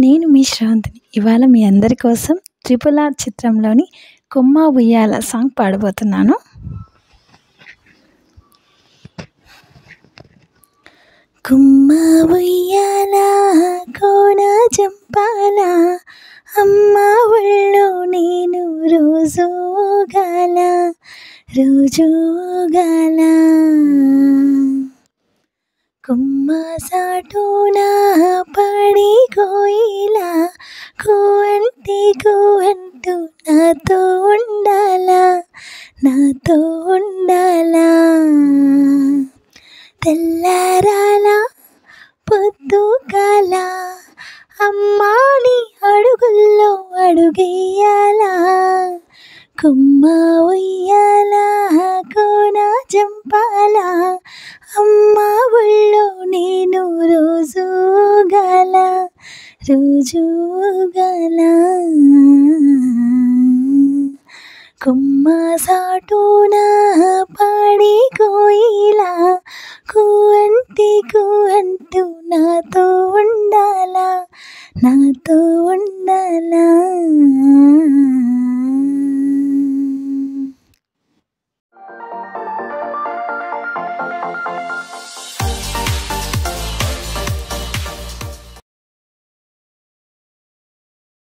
నేను మీ శ్రవంతిని ఇవాళ మీ అందరి కోసం ట్రిపుల్ ఆర్ చిత్రంలోని కొమ్మ ఉయ్యాల సాంగ్ పాడబోతున్నాను కొమ్మ ఉయ్యాల కోన చంపాల అమ్మ ఒళ్ళో నేను రోజు గాల రోజు గాల కొమ్మ సాటున పడి కోయిలా కోంటి కోంటూ నాతో ఉండాలా నాతో ఉండాలా తెల్లారాలా పొద్దుగాల అమ్మాని అడుగుల్లో అడుగేయాలా కొమ్మ ఉయ్యాల కోన చంపాల అమ్మ ఒళ్ళో నేను రోజు గల రోజు గల కొమ్మ సాటున పాడి కోయిలా కువంటి కువంటూ నాతో ఉండాలా నాతో